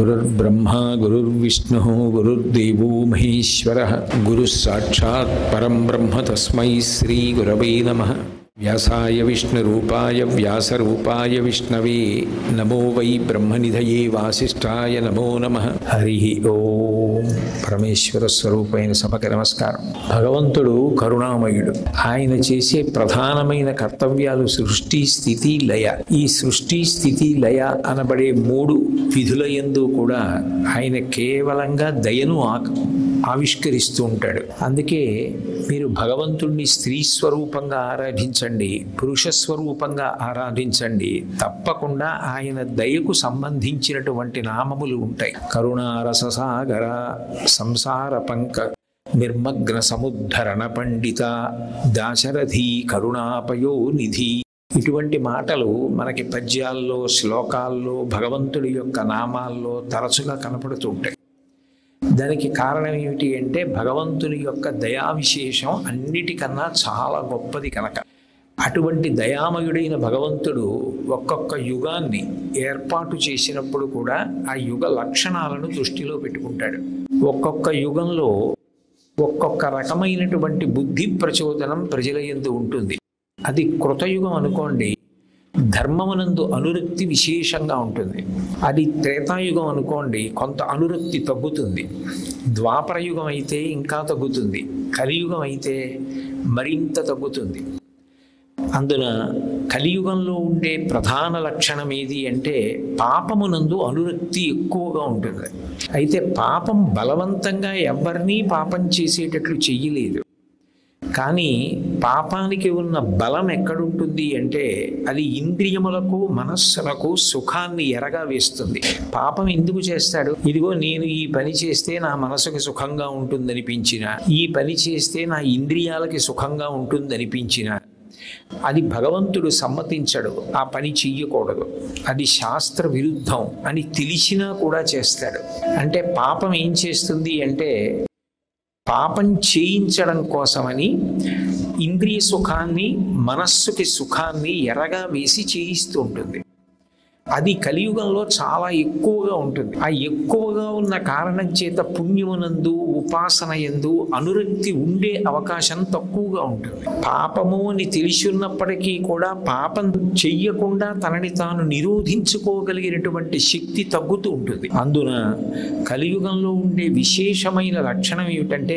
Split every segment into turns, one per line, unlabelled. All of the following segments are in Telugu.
గురుర్బ్రహ్మ గురుర్విష్ణు గురుర్దేవో మహేశ్వర గురు సాక్షాత్ పరం బ్రహ్మ తస్మై శ్రీ గురవే నమ వ్యాసాయ విష్ణురూపాయ వ్యాసరూపాయ విష్ణవే నమో వై బ్రహ్మనిధయే వాసిష్ఠాయ నమో నమ హరి ఓం పరమేశ్వర స్వరూపైన సభకి నమస్కారం భగవంతుడు కరుణామయుడు ఆయన చేసే ప్రధానమైన కర్తవ్యాలు సృష్టి స్థితి లయ ఈ సృష్టి స్థితి లయ అనబడే మూడు విధుల యందు కూడా ఆయన కేవలంగా దయను ఆ- ఆవిష్కరిస్తూ ఉంటాడు అందుకే మీరు భగవంతుణ్ణి స్త్రీ స్వరూపంగా ఆరాధించండి పురుష స్వరూపంగా ఆరాధించండి తప్పకుండా ఆయన దయకు సంబంధించినటువంటి నామములు ఉంటాయి కరుణారససాగర సంసార పంక నిర్మగ్న సముద్ధరణ పండిత దాశరథి కరుణాపయో నిధి ఇటువంటి మాటలు మనకి పద్యాల్లో శ్లోకాల్లో భగవంతుడి యొక్క నామాల్లో తరచుగా కనపడుతూ ఉంటాయి దానికి కారణం ఏమిటి అంటే భగవంతుని యొక్క దయా విశేషం అన్నిటికన్నా చాలా గొప్పది కనుక అటువంటి దయామయుడైన భగవంతుడు ఒక్కొక్క యుగాన్ని ఏర్పాటు చేసినప్పుడు కూడా ఆ యుగ లక్షణాలను దృష్టిలో పెట్టుకుంటాడు ఒక్కొక్క యుగంలో ఒక్కొక్క రకమైనటువంటి బుద్ధి ప్రచోదనం ప్రజల యందు ఉంటుంది అది కృతయుగం అనుకోండి ధర్మమునందు అనురక్తి విశేషంగా ఉంటుంది అది త్రేతాయుగం అనుకోండి కొంత అనురక్తి తగ్గుతుంది ద్వాపర యుగం అయితే ఇంకా తగ్గుతుంది కలియుగం అయితే మరింత తగ్గుతుంది అందున కలియుగంలో ఉండే ప్రధాన లక్షణం ఏది అంటే పాపమునందు అనురక్తి ఎక్కువగా ఉంటుంది అయితే పాపం బలవంతంగా ఎవరినీ పాపం చేసేటట్లు చెయ్యలేదు కానీ పాపానికి ఉన్న బలం ఎక్కడుంటుంది అంటే అది ఇంద్రియములకు మనస్సులకు సుఖాన్ని ఎరగా వేస్తుంది పాపం ఎందుకు చేస్తాడు ఇదిగో నేను ఈ పని చేస్తే నా మనసుకి సుఖంగా ఉంటుందనిపించిన ఈ పని చేస్తే నా ఇంద్రియాలకి సుఖంగా ఉంటుందనిపించిన అది భగవంతుడు సమ్మతించడు ఆ పని చెయ్యకూడదు అది శాస్త్ర విరుద్ధం అని తెలిసినా కూడా చేస్తాడు అంటే పాపం ఏం చేస్తుంది అంటే పాపం చేయించడం కోసమని ఇంద్రియ సుఖాన్ని మనస్సుకి సుఖాన్ని ఎరగా వేసి చేయిస్తూ ఉంటుంది అది కలియుగంలో చాలా ఎక్కువగా ఉంటుంది ఆ ఎక్కువగా ఉన్న కారణం చేత పుణ్యమునందు ఉపాసన ఎందు అనురక్తి ఉండే అవకాశం తక్కువగా ఉంటుంది పాపము అని తెలిసి ఉన్నప్పటికీ కూడా పాపం చెయ్యకుండా తనని తాను నిరోధించుకోగలిగినటువంటి శక్తి తగ్గుతూ ఉంటుంది అందున కలియుగంలో ఉండే విశేషమైన లక్షణం ఏమిటంటే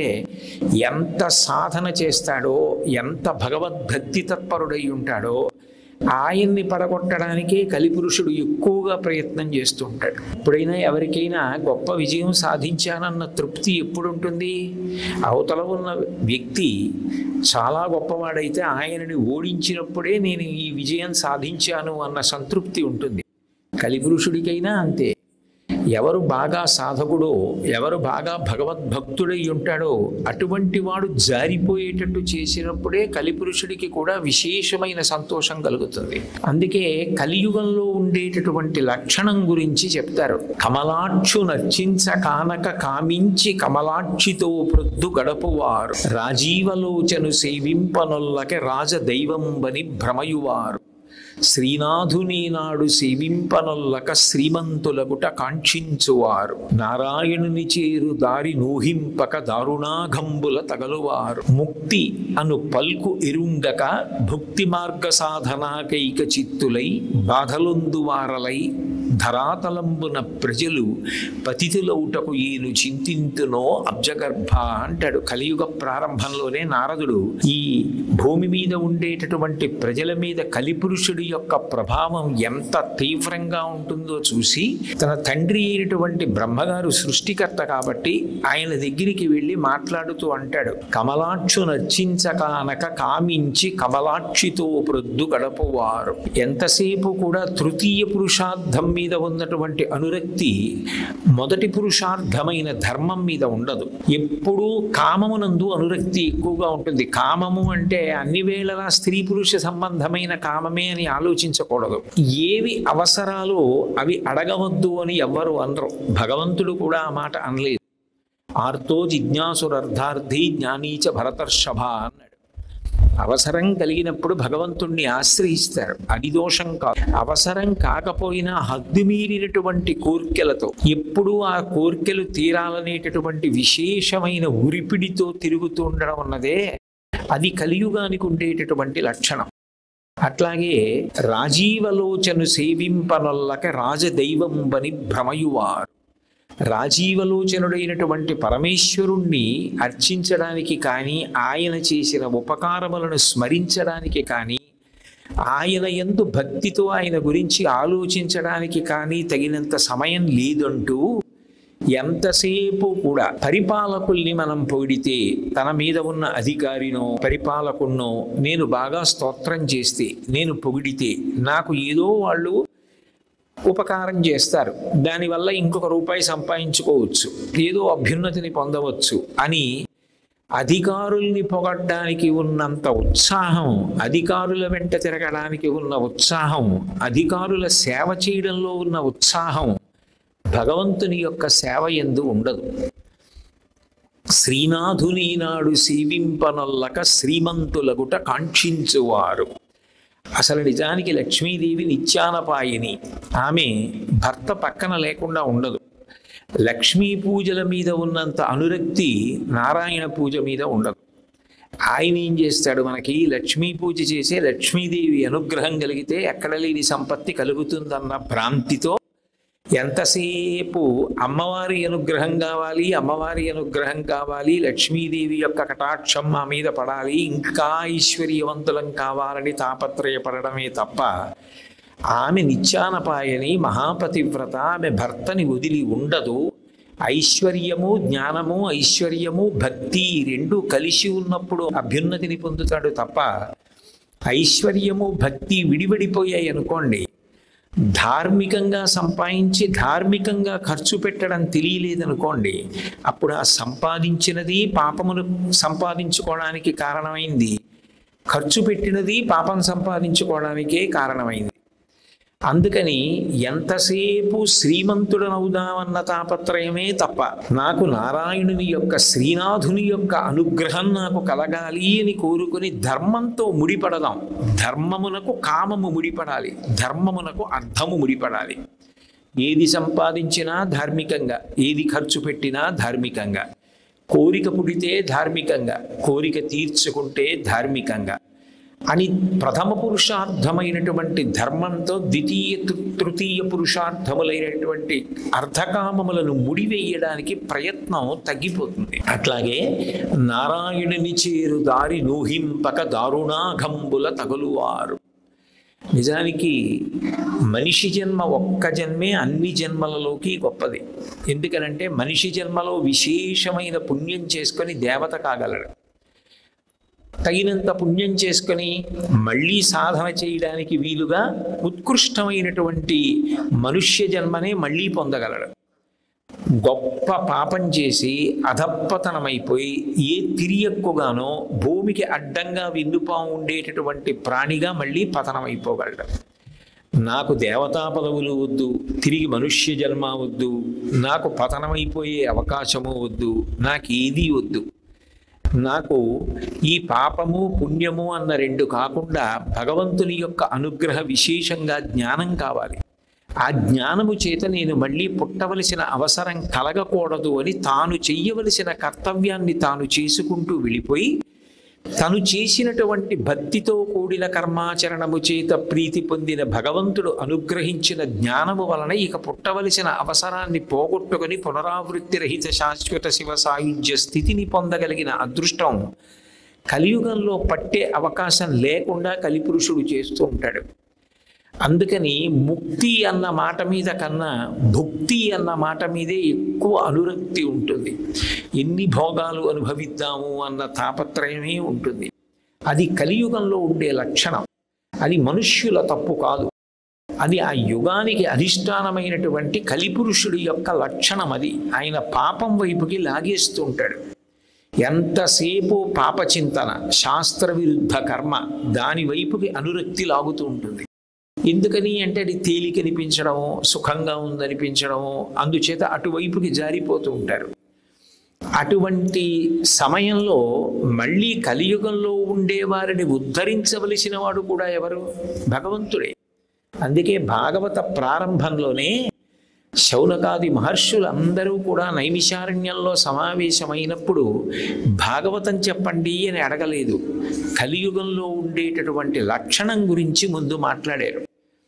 ఎంత సాధన చేస్తాడో ఎంత భగవద్భక్తి తత్పరుడై ఉంటాడో ఆయన్ని పడగొట్టడానికే కలిపురుషుడు ఎక్కువగా ప్రయత్నం చేస్తూ ఉంటాడు ఎప్పుడైనా ఎవరికైనా గొప్ప విజయం సాధించానన్న తృప్తి ఎప్పుడు ఉంటుంది అవతల ఉన్న వ్యక్తి చాలా గొప్పవాడైతే ఆయనని ఓడించినప్పుడే నేను ఈ విజయం సాధించాను అన్న సంతృప్తి ఉంటుంది కలిపురుషుడికైనా అంతే ఎవరు బాగా సాధకుడో ఎవరు బాగా భగవద్భక్తుడై ఉంటాడో అటువంటి వాడు జారిపోయేటట్టు చేసినప్పుడే కలిపురుషుడికి కూడా విశేషమైన సంతోషం కలుగుతుంది అందుకే కలియుగంలో ఉండేటటువంటి లక్షణం గురించి చెప్తారు కమలాక్షు నర్చించ కానక కామించి కమలాక్షితో ప్రొద్దు గడపువారు రాజీవలోచను సేవింపనొల్లకి రాజదైవంబని భ్రమయువారు శ్రీనాథుని నాడు సేవింపనొల్లక శ్రీమంతులగుట కాంక్షించువారు నారాయణుని చేరు దారి నూహింపక దారుణాఘంబుల తగలువారు ముక్తి అను పల్కు ఎరుంగక భుక్తి మార్గ సాధనాకైక చిత్తులై బాధలొందువారలై ధరాతలంబున ప్రజలు పతితులౌటకు ఈను చింతింతునో అబ్జగర్భ అంటాడు కలియుగ ప్రారంభంలోనే నారదుడు ఈ భూమి మీద ఉండేటటువంటి ప్రజల మీద కలిపురుషుడి యొక్క ప్రభావం ఎంత తీవ్రంగా ఉంటుందో చూసి తన తండ్రి అయినటువంటి బ్రహ్మగారు సృష్టికర్త కాబట్టి ఆయన దగ్గరికి వెళ్ళి మాట్లాడుతూ అంటాడు కమలాక్షు నర్చించక అనక కామించి కమలాక్షితో ప్రొద్దు గడపువారు ఎంతసేపు కూడా తృతీయ పురుషార్థం మీద ఉన్నటువంటి అనురక్తి మొదటి పురుషార్థమైన ధర్మం మీద ఉండదు ఎప్పుడూ కామమునందు అనురక్తి ఎక్కువగా ఉంటుంది కామము అంటే అన్ని వేళలా స్త్రీ పురుష సంబంధమైన కామమే అని ఆలోచించకూడదు ఏవి అవసరాలో అవి అడగవద్దు అని ఎవ్వరు అనరు భగవంతుడు కూడా ఆ మాట అనలేదు ఆర్తో జిజ్ఞాసురర్థార్థి జ్ఞానీచ భరతర్షభ అన్నాడు అవసరం కలిగినప్పుడు భగవంతుణ్ణి ఆశ్రయిస్తారు అది దోషం కాదు అవసరం కాకపోయినా హద్దు మీరినటువంటి కోర్కెలతో ఎప్పుడూ ఆ కోర్కెలు తీరాలనేటటువంటి విశేషమైన ఉరిపిడితో తిరుగుతూ ఉండడం అన్నదే అది కలియుగానికి ఉండేటటువంటి లక్షణం అట్లాగే రాజీవలోచను సేవింపనొల్లక రాజదైవంబని భ్రమయువారు రాజీవలోచనుడైనటువంటి పరమేశ్వరుణ్ణి అర్చించడానికి కానీ ఆయన చేసిన ఉపకారములను స్మరించడానికి కానీ ఆయన ఎందు భక్తితో ఆయన గురించి ఆలోచించడానికి కానీ తగినంత సమయం లేదంటూ ఎంతసేపు కూడా పరిపాలకుల్ని మనం పొగిడితే తన మీద ఉన్న అధికారినో పరిపాలకున్నో నేను బాగా స్తోత్రం చేస్తే నేను పొగిడితే నాకు ఏదో వాళ్ళు ఉపకారం చేస్తారు దానివల్ల ఇంకొక రూపాయి సంపాదించుకోవచ్చు ఏదో అభ్యున్నతిని పొందవచ్చు అని అధికారుల్ని పొగడ్డానికి ఉన్నంత ఉత్సాహం అధికారుల వెంట తిరగడానికి ఉన్న ఉత్సాహం అధికారుల సేవ చేయడంలో ఉన్న ఉత్సాహం భగవంతుని యొక్క సేవ ఎందు ఉండదు శ్రీనాథుని నాడు సేవింపనొల్లక శ్రీమంతులగుట కాంక్షించువారు అసలు నిజానికి లక్ష్మీదేవి నిత్యానపాయిని ఆమె భర్త పక్కన లేకుండా ఉండదు లక్ష్మీ పూజల మీద ఉన్నంత అనురక్తి నారాయణ పూజ మీద ఉండదు ఆయన ఏం చేస్తాడు మనకి లక్ష్మీ పూజ చేసే లక్ష్మీదేవి అనుగ్రహం కలిగితే ఎక్కడ లేని సంపత్తి కలుగుతుందన్న భ్రాంతితో ఎంతసేపు అమ్మవారి అనుగ్రహం కావాలి అమ్మవారి అనుగ్రహం కావాలి లక్ష్మీదేవి యొక్క కటాక్షం మా మీద పడాలి ఇంకా ఐశ్వర్యవంతులం కావాలని తాపత్రయపడమే తప్ప ఆమె నిత్యానపాయని మహాపతివ్రత ఆమె భర్తని వదిలి ఉండదు ఐశ్వర్యము జ్ఞానము ఐశ్వర్యము భక్తి రెండు కలిసి ఉన్నప్పుడు అభ్యున్నతిని పొందుతాడు తప్ప ఐశ్వర్యము భక్తి విడివడిపోయాయి అనుకోండి ధార్మికంగా సంపాదించి ధార్మికంగా ఖర్చు పెట్టడం తెలియలేదనుకోండి అప్పుడు ఆ సంపాదించినది పాపమును సంపాదించుకోవడానికి కారణమైంది ఖర్చు పెట్టినది పాపం సంపాదించుకోవడానికే కారణమైంది అందుకని ఎంతసేపు శ్రీమంతుడనవుదామన్న తాపత్రయమే తప్ప నాకు నారాయణుని యొక్క శ్రీనాథుని యొక్క అనుగ్రహం నాకు కలగాలి అని కోరుకుని ధర్మంతో ముడిపడదాం ధర్మమునకు కామము ముడిపడాలి ధర్మమునకు అర్థము ముడిపడాలి ఏది సంపాదించినా ధార్మికంగా ఏది ఖర్చు పెట్టినా ధార్మికంగా కోరిక పుడితే ధార్మికంగా కోరిక తీర్చుకుంటే ధార్మికంగా అని ప్రథమ పురుషార్థమైనటువంటి ధర్మంతో ద్వితీయ తృ- తృతీయ పురుషార్థములైనటువంటి అర్ధకామములను ముడివేయడానికి ప్రయత్నం తగ్గిపోతుంది అట్లాగే నారాయణుని చేరు దారి నూహింపక దారుణాఘంబుల తగులువారు నిజానికి మనిషి జన్మ ఒక్క జన్మే అన్ని జన్మలలోకి గొప్పది ఎందుకనంటే మనిషి జన్మలో విశేషమైన పుణ్యం చేసుకొని దేవత కాగలడు తగినంత పుణ్యం చేసుకొని మళ్ళీ సాధన చేయడానికి వీలుగా ఉత్కృష్టమైనటువంటి మనుష్య జన్మనే మళ్ళీ పొందగలడు గొప్ప పాపం చేసి అధప్పతనమైపోయి ఏ తిరియక్కుగానో భూమికి అడ్డంగా విందుపా ఉండేటటువంటి ప్రాణిగా మళ్ళీ పతనమైపోగలడు నాకు దేవతా పదవులు వద్దు తిరిగి మనుష్య జన్మ వద్దు నాకు పతనమైపోయే అవకాశము వద్దు నాకు ఏదీ వద్దు నాకు ఈ పాపము పుణ్యము అన్న రెండు కాకుండా భగవంతుని యొక్క అనుగ్రహ విశేషంగా జ్ఞానం కావాలి ఆ జ్ఞానము చేత నేను మళ్ళీ పుట్టవలసిన అవసరం కలగకూడదు అని తాను చెయ్యవలసిన కర్తవ్యాన్ని తాను చేసుకుంటూ వెళ్ళిపోయి తను చేసినటువంటి భక్తితో కూడిన కర్మాచరణము చేత ప్రీతి పొందిన భగవంతుడు అనుగ్రహించిన జ్ఞానము వలన ఇక పుట్టవలసిన అవసరాన్ని పోగొట్టుకొని పునరావృత్తి రహిత శాశ్వత శివ సాయుధ్య స్థితిని పొందగలిగిన అదృష్టం కలియుగంలో పట్టే అవకాశం లేకుండా కలిపురుషుడు చేస్తూ ఉంటాడు అందుకని ముక్తి అన్న మాట మీద కన్నా భుక్తి అన్న మాట మీదే ఎక్కువ అనురక్తి ఉంటుంది ఎన్ని భోగాలు అనుభవిద్దాము అన్న తాపత్రయమే ఉంటుంది అది కలియుగంలో ఉండే లక్షణం అది మనుష్యుల తప్పు కాదు అది ఆ యుగానికి అధిష్టానమైనటువంటి కలిపురుషుడి యొక్క లక్షణం అది ఆయన పాపం వైపుకి లాగేస్తూ ఉంటాడు ఎంతసేపు పాపచింతన శాస్త్ర విరుద్ధ కర్మ దాని వైపుకి అనురక్తి లాగుతూ ఉంటుంది ఎందుకని అంటే అది తేలికనిపించడము సుఖంగా ఉందనిపించడము అందుచేత అటువైపుకి జారిపోతూ ఉంటారు అటువంటి సమయంలో మళ్ళీ కలియుగంలో ఉండే వారిని ఉద్ధరించవలసిన వాడు కూడా ఎవరు భగవంతుడే అందుకే భాగవత ప్రారంభంలోనే శౌనకాది మహర్షులందరూ కూడా నైమిషారణ్యంలో సమావేశమైనప్పుడు భాగవతం చెప్పండి అని అడగలేదు కలియుగంలో ఉండేటటువంటి లక్షణం గురించి ముందు మాట్లాడారు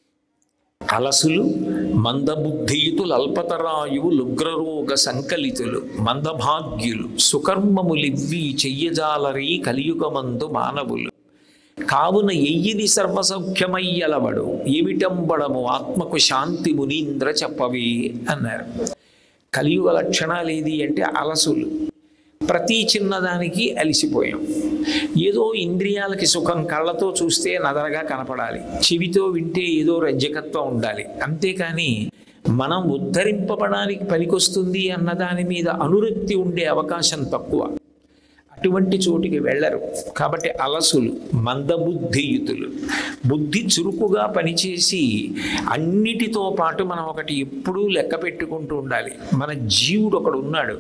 అలసులు మందబుద్ధియుతులు అల్పతరాయువు లుగ్రరోగ సంకలితులు మందభాగ్యులు సుకర్మములివ్వి చెయ్యజాలరీ కలియుగమందు మానవులు కావున ఎయ్యిది సర్వసౌఖ్యమయ్యలవడు ఏమిటంబడము ఆత్మకు శాంతి మునీంద్ర చెప్పవి అన్నారు కలియుగ లక్షణాలు ఏది అంటే అలసులు ప్రతి చిన్నదానికి అలిసిపోయాం ఏదో ఇంద్రియాలకి సుఖం కళ్ళతో చూస్తే నదరగా కనపడాలి చెవితో వింటే ఏదో రంజకత్వం ఉండాలి అంతేకాని మనం ఉద్ధరింపబడానికి పనికొస్తుంది అన్న దాని మీద అనురక్తి ఉండే అవకాశం తక్కువ అటువంటి చోటికి వెళ్ళరు కాబట్టి అలసులు మందబుద్ధియుతులు బుద్ధి చురుకుగా పనిచేసి అన్నిటితో పాటు మనం ఒకటి ఎప్పుడూ లెక్క పెట్టుకుంటూ ఉండాలి మన జీవుడు ఒకడు ఉన్నాడు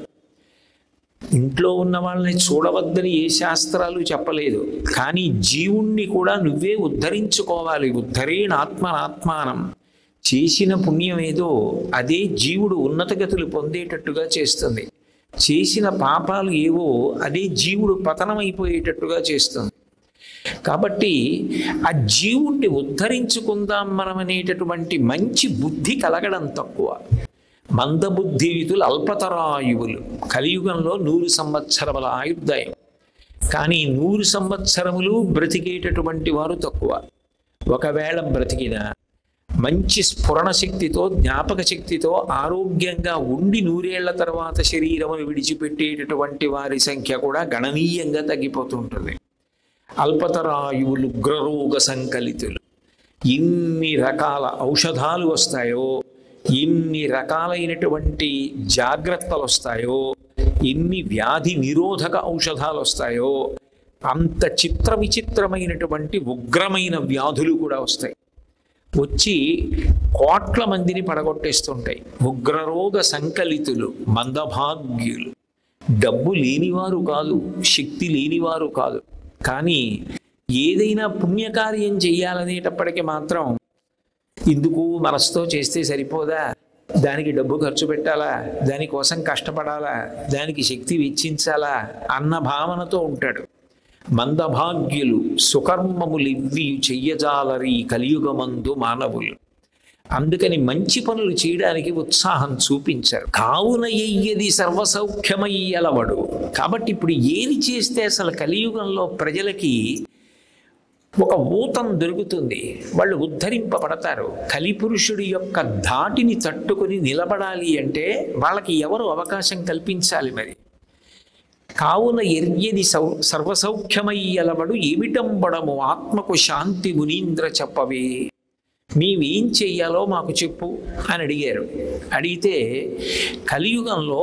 ఇంట్లో ఉన్న వాళ్ళని చూడవద్దని ఏ శాస్త్రాలు చెప్పలేదు కానీ జీవుణ్ణి కూడా నువ్వే ఉద్ధరించుకోవాలి ఉద్ధరేణ ఆత్మనాత్మానం చేసిన పుణ్యం ఏదో అదే జీవుడు ఉన్నతగతులు పొందేటట్టుగా చేస్తుంది చేసిన పాపాలు ఏవో అదే జీవుడు పతనమైపోయేటట్టుగా చేస్తుంది కాబట్టి ఆ జీవుణ్ణి ఉద్ధరించుకుందాం మనం అనేటటువంటి మంచి బుద్ధి కలగడం తక్కువ మందబుద్ధియుతులు అల్పతరాయువులు కలియుగంలో నూరు సంవత్సరముల ఆయుర్దాయం కానీ నూరు సంవత్సరములు బ్రతికేటటువంటి వారు తక్కువ ఒకవేళ బ్రతికిన మంచి స్ఫురణ శక్తితో జ్ఞాపక శక్తితో ఆరోగ్యంగా ఉండి నూరేళ్ల తర్వాత శరీరమును విడిచిపెట్టేటటువంటి వారి సంఖ్య కూడా గణనీయంగా తగ్గిపోతుంటుంది అల్పతరాయువులు ఉగ్రరోగ సంకలితులు ఇన్ని రకాల ఔషధాలు వస్తాయో ఎన్ని రకాలైనటువంటి జాగ్రత్తలు వస్తాయో ఎన్ని వ్యాధి నిరోధక ఔషధాలు వస్తాయో అంత చిత్ర విచిత్రమైనటువంటి ఉగ్రమైన వ్యాధులు కూడా వస్తాయి వచ్చి కోట్ల మందిని పడగొట్టేస్తుంటాయి ఉగ్రరోగ సంకలితులు మందభాగ్యులు డబ్బు లేనివారు కాదు శక్తి లేనివారు కాదు కానీ ఏదైనా పుణ్యకార్యం చెయ్యాలనేటప్పటికీ మాత్రం ఇందుకు మనసుతో చేస్తే సరిపోదా దానికి డబ్బు ఖర్చు పెట్టాలా దానికోసం కష్టపడాలా దానికి శక్తి వెచ్చించాలా అన్న భావనతో ఉంటాడు మందభాగ్యులు సుకర్మములివ్వి చెయ్యజాలరి కలియుగమందు మానవులు అందుకని మంచి పనులు చేయడానికి ఉత్సాహం చూపించారు కావున ఎయ్యది సర్వసౌఖ్యమయ్యలవడు కాబట్టి ఇప్పుడు ఏది చేస్తే అసలు కలియుగంలో ప్రజలకి ఒక ఊతం దొరుకుతుంది వాళ్ళు ఉద్ధరింపబడతారు కలిపురుషుడి యొక్క ధాటిని తట్టుకొని నిలబడాలి అంటే వాళ్ళకి ఎవరు అవకాశం కల్పించాలి మరి కావున ఎర్యది సౌ సర్వసౌఖ్యమయ్యలవడు ఏమిటంబడము ఆత్మకు శాంతి మునీంద్ర చెప్పవే మేమేం చెయ్యాలో మాకు చెప్పు అని అడిగారు అడిగితే కలియుగంలో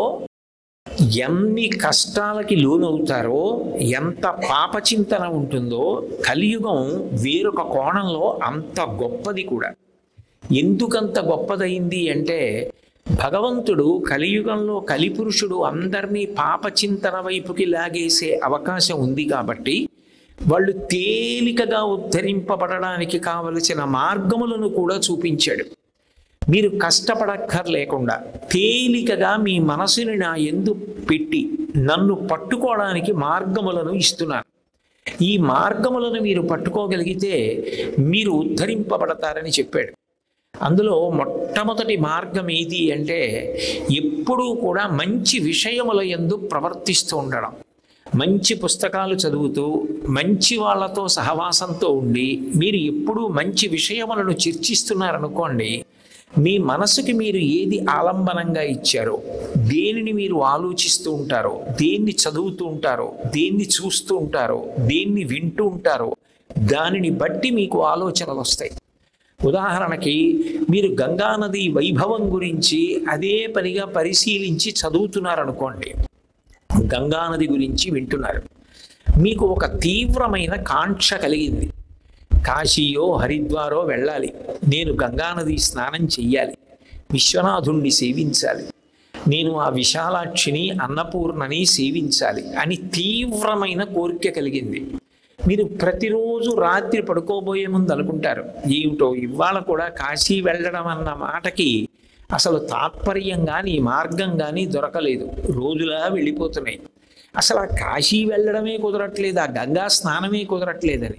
ఎన్ని కష్టాలకి లోనవుతారో ఎంత పాపచింతన ఉంటుందో కలియుగం వేరొక కోణంలో అంత గొప్పది కూడా ఎందుకంత గొప్పదైంది అంటే భగవంతుడు కలియుగంలో కలిపురుషుడు అందరినీ పాపచింతన వైపుకి లాగేసే అవకాశం ఉంది కాబట్టి వాళ్ళు తేలికగా ఉద్ధరింపబడడానికి కావలసిన మార్గములను కూడా చూపించాడు మీరు కష్టపడక్కర్లేకుండా తేలికగా మీ మనసుని నా ఎందు పెట్టి నన్ను పట్టుకోవడానికి మార్గములను ఇస్తున్నాను ఈ మార్గములను మీరు పట్టుకోగలిగితే మీరు ఉద్ధరింపబడతారని చెప్పాడు అందులో మొట్టమొదటి మార్గం ఏది అంటే ఎప్పుడూ కూడా మంచి విషయముల ఎందు ప్రవర్తిస్తూ ఉండడం మంచి పుస్తకాలు చదువుతూ మంచి వాళ్ళతో సహవాసంతో ఉండి మీరు ఎప్పుడూ మంచి విషయములను చర్చిస్తున్నారనుకోండి మీ మనసుకి మీరు ఏది ఆలంబనంగా ఇచ్చారో దేనిని మీరు ఆలోచిస్తూ ఉంటారో దేన్ని చదువుతూ ఉంటారో దేన్ని చూస్తూ ఉంటారో దేన్ని వింటూ ఉంటారో దానిని బట్టి మీకు ఆలోచనలు వస్తాయి ఉదాహరణకి మీరు గంగానది వైభవం గురించి అదే పనిగా పరిశీలించి చదువుతున్నారనుకోండి గంగానది గురించి వింటున్నారు మీకు ఒక తీవ్రమైన కాంక్ష కలిగింది కాశీయో హరిద్వారో వెళ్ళాలి నేను గంగానది స్నానం చెయ్యాలి విశ్వనాథుణ్ణి సేవించాలి నేను ఆ విశాలాక్షిని అన్నపూర్ణని సేవించాలి అని తీవ్రమైన కోరిక కలిగింది మీరు ప్రతిరోజు రాత్రి పడుకోబోయే ముందు అనుకుంటారు ఏమిటో ఇవాళ కూడా కాశీ వెళ్ళడం అన్న మాటకి అసలు తాత్పర్యం కానీ మార్గం కానీ దొరకలేదు రోజులా వెళ్ళిపోతున్నాయి అసలు ఆ కాశీ వెళ్ళడమే కుదరట్లేదు ఆ గంగా స్నానమే కుదరట్లేదని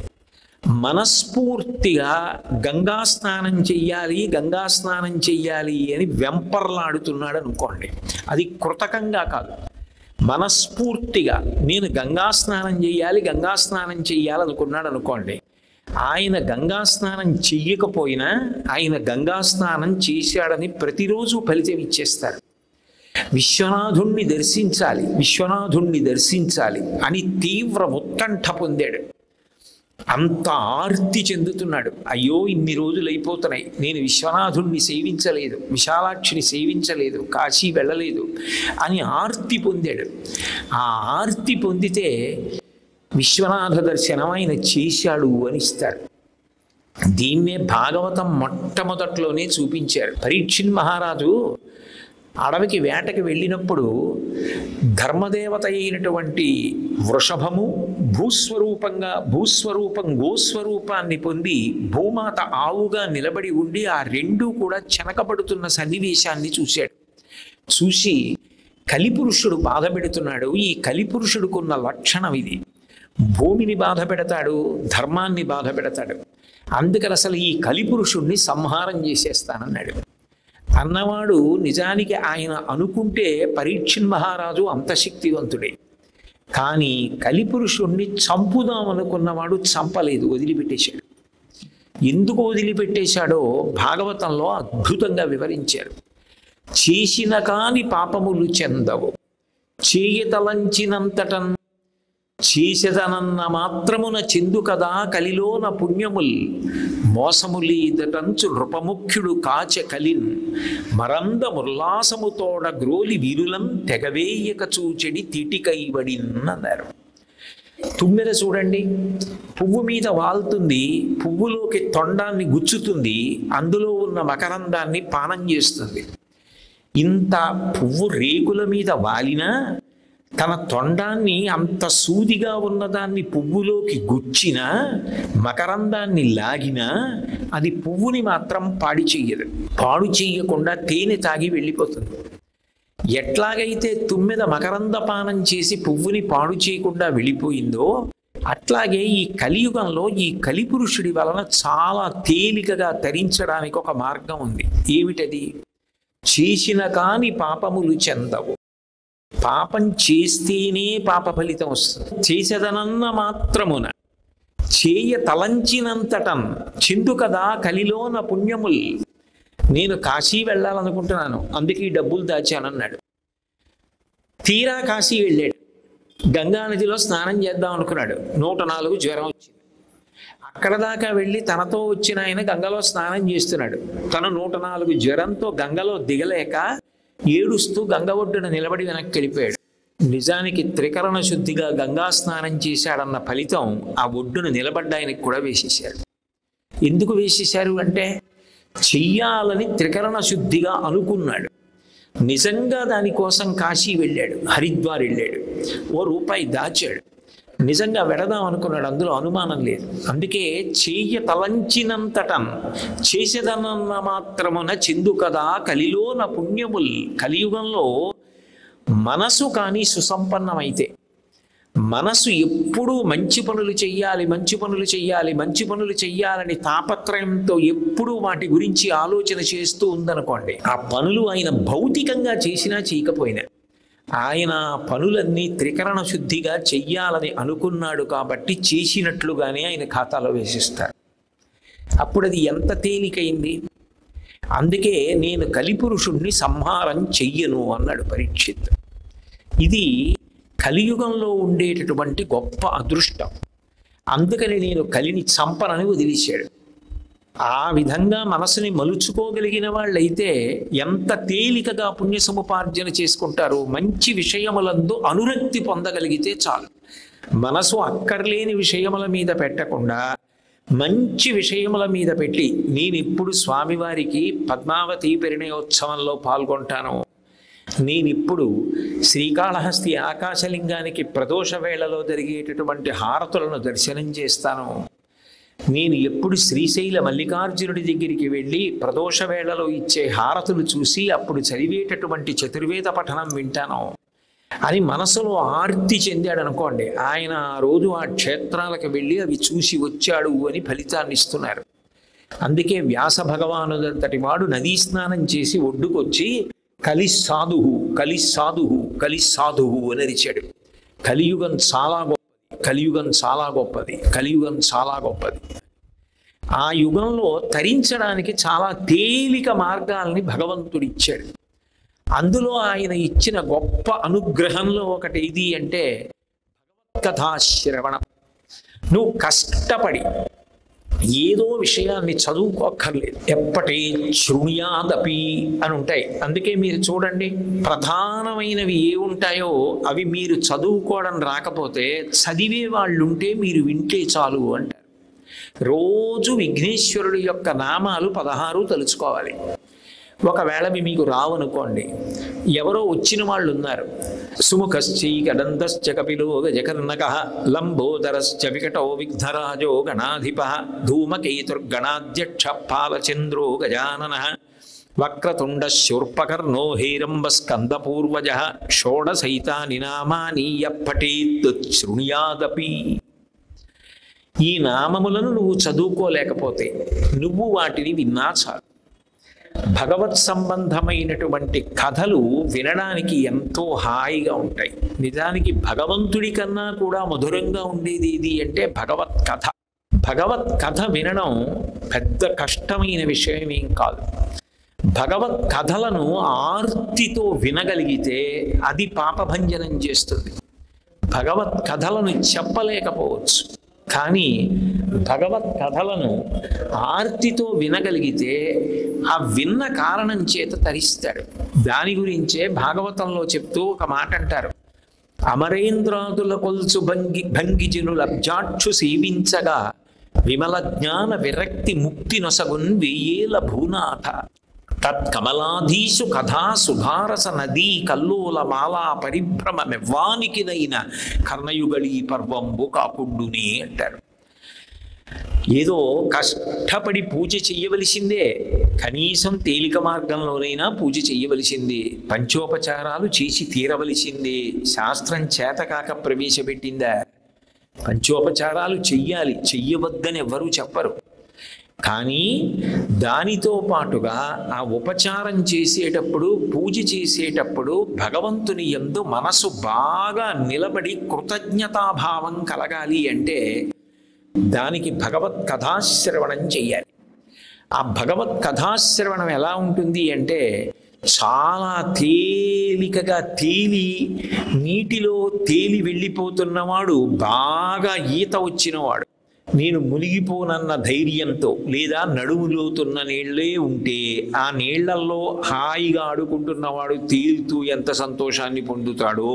మనస్ఫూర్తిగా గంగా స్నానం చెయ్యాలి గంగా స్నానం చెయ్యాలి అని వెంపర్లాడుతున్నాడు అనుకోండి అది కృతకంగా కాదు మనస్ఫూర్తిగా నేను గంగా స్నానం చెయ్యాలి గంగా స్నానం చెయ్యాలనుకున్నాడు అనుకోండి ఆయన గంగా స్నానం చెయ్యకపోయినా ఆయన గంగా స్నానం చేశాడని ప్రతిరోజు ఫలితం ఇచ్చేస్తారు విశ్వనాథుణ్ణి దర్శించాలి విశ్వనాథుణ్ణి దర్శించాలి అని తీవ్ర ఉత్కంఠ పొందాడు అంత ఆర్తి చెందుతున్నాడు అయ్యో ఇన్ని రోజులు అయిపోతున్నాయి నేను విశ్వనాథుణ్ణి సేవించలేదు విశాలాక్షిని సేవించలేదు కాశీ వెళ్ళలేదు అని ఆర్తి పొందాడు ఆ ఆర్తి పొందితే విశ్వనాథ దర్శనం ఆయన చేశాడు అని ఇస్తారు దీన్నే భాగవతం మొట్టమొదట్లోనే చూపించారు పరీక్షిన్ మహారాజు అడవికి వేటకి వెళ్ళినప్పుడు ధర్మదేవత అయినటువంటి వృషభము భూస్వరూపంగా భూస్వరూపం గోస్వరూపాన్ని పొంది భూమాత ఆవుగా నిలబడి ఉండి ఆ రెండూ కూడా చెనకబడుతున్న సన్నివేశాన్ని చూశాడు చూసి కలిపురుషుడు బాధ పెడుతున్నాడు ఈ కలిపురుషుడుకున్న లక్షణం ఇది భూమిని బాధ పెడతాడు ధర్మాన్ని బాధ పెడతాడు అందుకని అసలు ఈ కలిపురుషుణ్ణి సంహారం చేసేస్తానన్నాడు అన్నవాడు నిజానికి ఆయన అనుకుంటే పరీక్షిన్ మహారాజు అంత శక్తివంతుడే కానీ కలిపురుషుణ్ణి చంపుదాం అనుకున్నవాడు చంపలేదు వదిలిపెట్టేశాడు ఎందుకు వదిలిపెట్టేశాడో భాగవతంలో అద్భుతంగా వివరించారు చేసిన కాని పాపములు చెందవు చేయతలంచినంతటన్ చేసెదనన్న మాత్రమున చెందు కదా కలిలోన పుణ్యముల్ మోసములీదటంచు నృపముఖ్యుడు కాచ కలిన్ మరంద ముల్లాసముతోడ గ్రోలి వీరులం తెగవేయక చూచెడి తిటికైబడిన్ అన్నారు తుమ్మెద చూడండి పువ్వు మీద వాల్తుంది పువ్వులోకి తొండాన్ని గుచ్చుతుంది అందులో ఉన్న మకరందాన్ని పానం చేస్తుంది ఇంత పువ్వు రేకుల మీద వాలినా తన తొండాన్ని అంత సూదిగా ఉన్నదాన్ని పువ్వులోకి గుచ్చిన మకరందాన్ని లాగినా అది పువ్వుని మాత్రం పాడి చెయ్యదు పాడు చెయ్యకుండా తేనె తాగి వెళ్ళిపోతుంది ఎట్లాగైతే తుమ్మెద మకరంద పానం చేసి పువ్వుని పాడు చేయకుండా వెళ్ళిపోయిందో అట్లాగే ఈ కలియుగంలో ఈ కలిపురుషుడి వలన చాలా తేలికగా తరించడానికి ఒక మార్గం ఉంది ఏమిటది చేసిన కాని పాపములు చెందవు పాపం చేస్తేనే పాప ఫలితం వస్తుంది చేసేదనన్న మాత్రమున చేయ తలంచినంతటం చిందు కదా కలిలోన పుణ్యముల్ నేను కాశీ వెళ్ళాలనుకుంటున్నాను అందుకే ఈ డబ్బులు దాచానన్నాడు తీరా కాశీ వెళ్ళాడు గంగా నదిలో స్నానం చేద్దాం అనుకున్నాడు నూట నాలుగు జ్వరం వచ్చింది అక్కడ దాకా వెళ్ళి తనతో వచ్చిన ఆయన గంగలో స్నానం చేస్తున్నాడు తను నూట నాలుగు జ్వరంతో గంగలో దిగలేక ఏడుస్తూ గంగ ఒడ్డున నిలబడి వెనక్కి వెళ్ళిపోయాడు నిజానికి త్రికరణ శుద్ధిగా గంగా స్నానం చేశాడన్న ఫలితం ఆ ఒడ్డున నిలబడ్డ ఆయనకి కూడా వేసేశారు ఎందుకు వేసేశారు అంటే చెయ్యాలని త్రికరణ శుద్ధిగా అనుకున్నాడు నిజంగా దానికోసం కాశీ వెళ్ళాడు హరిద్వార్ వెళ్ళాడు ఓ రూపాయి దాచాడు నిజంగా వెడదాం అనుకున్నాడు అందులో అనుమానం లేదు అందుకే చెయ్య తలంచినంతటం చేసేదనన్న మాత్రమున చెందు కదా కలిలోన పుణ్యముల్ కలియుగంలో మనసు కానీ సుసంపన్నమైతే మనసు ఎప్పుడూ మంచి పనులు చెయ్యాలి మంచి పనులు చెయ్యాలి మంచి పనులు చెయ్యాలని తాపత్రయంతో ఎప్పుడూ వాటి గురించి ఆలోచన చేస్తూ ఉందనుకోండి ఆ పనులు ఆయన భౌతికంగా చేసినా చేయకపోయినా ఆయన పనులన్నీ త్రికరణ శుద్ధిగా చెయ్యాలని అనుకున్నాడు కాబట్టి చేసినట్లుగానే ఆయన ఖాతాలో వేసిస్తారు అప్పుడు అది ఎంత తేలికైంది అందుకే నేను కలిపురుషుణ్ణి సంహారం చెయ్యను అన్నాడు పరీక్షిత్ ఇది కలియుగంలో ఉండేటటువంటి గొప్ప అదృష్టం అందుకని నేను కలిని చంపనని వదిలేశాడు ఆ విధంగా మనసుని మలుచుకోగలిగిన వాళ్ళైతే ఎంత తేలికగా పుణ్య సముపార్జన చేసుకుంటారు మంచి విషయములందు అనురక్తి పొందగలిగితే చాలు మనసు అక్కర్లేని విషయముల మీద పెట్టకుండా మంచి విషయముల మీద పెట్టి నేను ఇప్పుడు స్వామివారికి పద్మావతి పరిణయోత్సవంలో పాల్గొంటాను నేనిప్పుడు శ్రీకాళహస్తి ఆకాశలింగానికి ప్రదోష వేళలో జరిగేటటువంటి హారతులను దర్శనం చేస్తాను నేను ఎప్పుడు శ్రీశైల మల్లికార్జునుడి దగ్గరికి వెళ్ళి ప్రదోష వేళలో ఇచ్చే హారతులు చూసి అప్పుడు చదివేటటువంటి చతుర్వేద పఠనం వింటాను అని మనసులో ఆర్తి చెందాడు అనుకోండి ఆయన ఆ రోజు ఆ క్షేత్రాలకు వెళ్ళి అవి చూసి వచ్చాడు అని ఫలితాన్ని ఇస్తున్నారు అందుకే వ్యాస భగవానుదంతటి వాడు నదీ స్నానం చేసి ఒడ్డుకొచ్చి కలి సాధువు కలి సాధువు కలి సాధువు అని అరిచాడు కలియుగం చాలా గొప్పది కలియుగం చాలా గొప్పది కలియుగం చాలా గొప్పది ఆ యుగంలో తరించడానికి చాలా తేలిక మార్గాల్ని భగవంతుడు ఇచ్చాడు అందులో ఆయన ఇచ్చిన గొప్ప అనుగ్రహంలో ఒకటి ఇది అంటే కథాశ్రవణం నువ్వు కష్టపడి ఏదో విషయాన్ని చదువుకోక్కర్లేదు ఎప్పటి శృణ్యాదపి అని ఉంటాయి అందుకే మీరు చూడండి ప్రధానమైనవి ఏ ఉంటాయో అవి మీరు చదువుకోవడం రాకపోతే చదివే వాళ్ళు ఉంటే మీరు వింటే చాలు అంటారు రోజు విఘ్నేశ్వరుడు యొక్క నామాలు పదహారు తలుచుకోవాలి ఒకవేళ మీ మీకు రావనుకోండి ఎవరో వచ్చిన వాళ్ళు ఉన్నారు సుముఖశ్చై గడంతశ్చ కపిలో గజకర్ణక లంబోదరశ్చ వికటో విఘ్నరాజో గణాధిప ధూమకేతుర్గణాధ్యక్ష పాలచంద్రో గజానన వక్రతుండ శూర్పకర్ణో హేరంబ స్కందపూర్వజ షోడసైతాని నామాని పఠేత్ శృణుయాదపి ఈ నామములను నువ్వు చదువుకోలేకపోతే నువ్వు వాటిని విన్నా చాలు భగవత్ సంబంధమైనటువంటి కథలు వినడానికి ఎంతో హాయిగా ఉంటాయి నిజానికి భగవంతుడి కన్నా కూడా మధురంగా ఉండేది ఏది అంటే భగవత్ కథ భగవత్ కథ వినడం పెద్ద కష్టమైన విషయం ఏం కాదు భగవత్ కథలను ఆర్తితో వినగలిగితే అది పాపభంజనం చేస్తుంది భగవత్ కథలను చెప్పలేకపోవచ్చు కానీ భగవత్ కథలను ఆర్తితో వినగలిగితే ఆ విన్న కారణం చేత తరిస్తాడు దాని గురించే భాగవతంలో చెప్తూ ఒక మాట అంటారు అమరేంద్రాదుల కొల్చు భంగి భంగిజనుల అబ్జాక్షు సేవించగా విమల జ్ఞాన విరక్తి ముక్తి నొసగున్ వెయ్యేల భూనాథ తత్కమలాధీసు కథా సుధారస నదీ కల్లోల మాలా పరిభ్రమ మెవ్వానికినైన కర్ణయుగళీ పర్వంబు కాకుండునే అంటారు ఏదో కష్టపడి పూజ చెయ్యవలసిందే కనీసం తేలిక మార్గంలోనైనా పూజ చెయ్యవలసిందే పంచోపచారాలు చేసి తీరవలసిందే శాస్త్రం చేతకాక ప్రవేశపెట్టిందా పంచోపచారాలు చెయ్యాలి చెయ్యవద్దని ఎవ్వరూ చెప్పరు కానీ దానితో పాటుగా ఆ ఉపచారం చేసేటప్పుడు పూజ చేసేటప్పుడు భగవంతుని ఎందు మనసు బాగా నిలబడి కృతజ్ఞతాభావం కలగాలి అంటే దానికి భగవత్ కథాశ్రవణం చెయ్యాలి ఆ భగవత్ కథాశ్రవణం ఎలా ఉంటుంది అంటే చాలా తేలికగా తేలి నీటిలో తేలి వెళ్ళిపోతున్నవాడు బాగా ఈత వచ్చినవాడు నేను మునిగిపోనన్న ధైర్యంతో లేదా నడుములోతున్న నీళ్ళే ఉంటే ఆ నీళ్లల్లో హాయిగా ఆడుకుంటున్నవాడు తేలుతూ ఎంత సంతోషాన్ని పొందుతాడో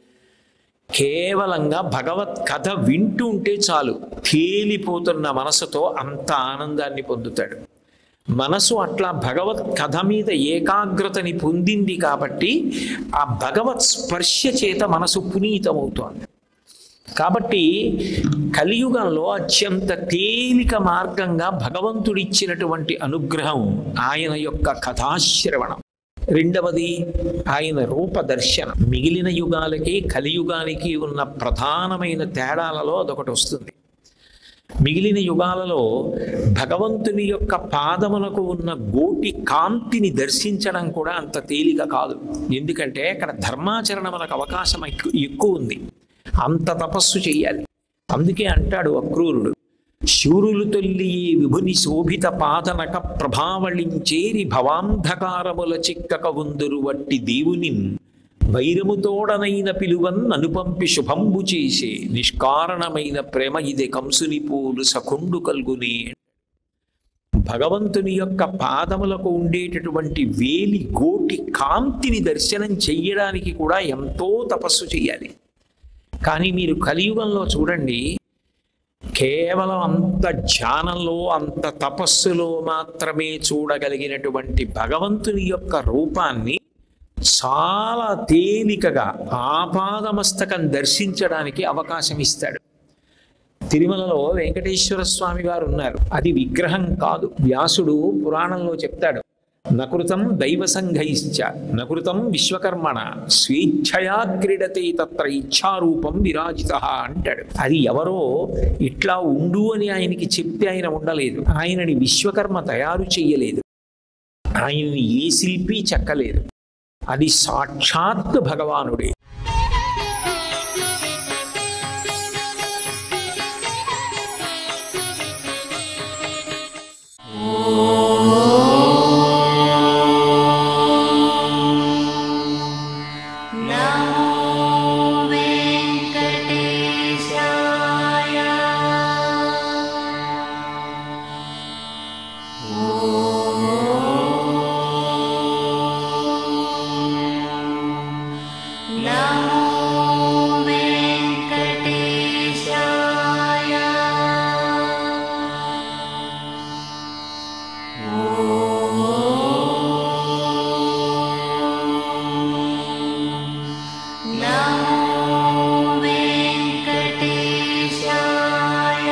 కేవలంగా భగవత్ కథ వింటూ ఉంటే చాలు తేలిపోతున్న మనసుతో అంత ఆనందాన్ని పొందుతాడు మనసు అట్లా భగవత్ కథ మీద ఏకాగ్రతని పొందింది కాబట్టి ఆ భగవత్ స్పర్శ చేత మనసు పునీతమవుతోంది కాబట్టి కలియుగంలో అత్యంత తేలిక మార్గంగా భగవంతుడిచ్చినటువంటి అనుగ్రహం ఆయన యొక్క కథాశ్రవణం రెండవది ఆయన రూపదర్శనం మిగిలిన యుగాలకి కలియుగానికి ఉన్న ప్రధానమైన తేడాలలో అదొకటి వస్తుంది మిగిలిన యుగాలలో భగవంతుని యొక్క పాదమునకు ఉన్న గోటి కాంతిని దర్శించడం కూడా అంత తేలిక కాదు ఎందుకంటే అక్కడ ధర్మాచరణ మనకు అవకాశం ఎక్కు- ఎక్కువ ఉంది అంత తపస్సు చెయ్యాలి అందుకే అంటాడు అక్రూరుడు శూరులు తొల్లియే విభుని శోభిత పాదనక ప్రభావళించేరి భవాంధకారముల చిక్కక ఉందురు వట్టి దేవుని వైరముతోడనైన పిలువన్ అనుపంపి శుభంబు చేసే నిష్కారణమైన ప్రేమ ఇదే కంసుని పూలు సకుండు కల్గునే భగవంతుని యొక్క పాదములకు ఉండేటటువంటి వేలి గోటి కాంతిని దర్శనం చెయ్యడానికి కూడా ఎంతో తపస్సు చేయాలి కానీ మీరు కలియుగంలో చూడండి కేవలం అంత ధ్యానంలో అంత తపస్సులో మాత్రమే చూడగలిగినటువంటి భగవంతుని యొక్క రూపాన్ని చాలా తేలికగా ఆపాదమస్తకం దర్శించడానికి అవకాశం ఇస్తాడు తిరుమలలో వెంకటేశ్వర స్వామి వారు ఉన్నారు అది విగ్రహం కాదు వ్యాసుడు పురాణంలో చెప్తాడు నకృతం దైవ సంఘైశ్చ నకృతం విశ్వకర్మణ స్వేచ్ఛయా క్రీడతే తత్ర ఇచ్ఛారూపం విరాజిత అంటాడు అది ఎవరో ఇట్లా ఉండు అని ఆయనకి చెప్తే ఆయన ఉండలేదు ఆయనని విశ్వకర్మ తయారు చెయ్యలేదు ఆయన్ని ఏ శిల్పి చెక్కలేదు అది సాక్షాత్ భగవానుడే
नमो वेङ्कटेशाय नमो वेङ्कटेशाय नमो वेङ्कटेशाय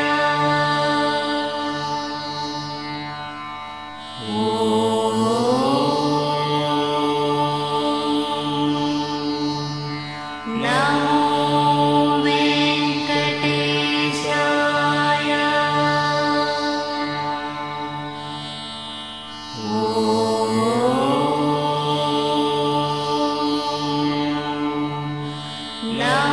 नमो वेङ्कटेशाय नमो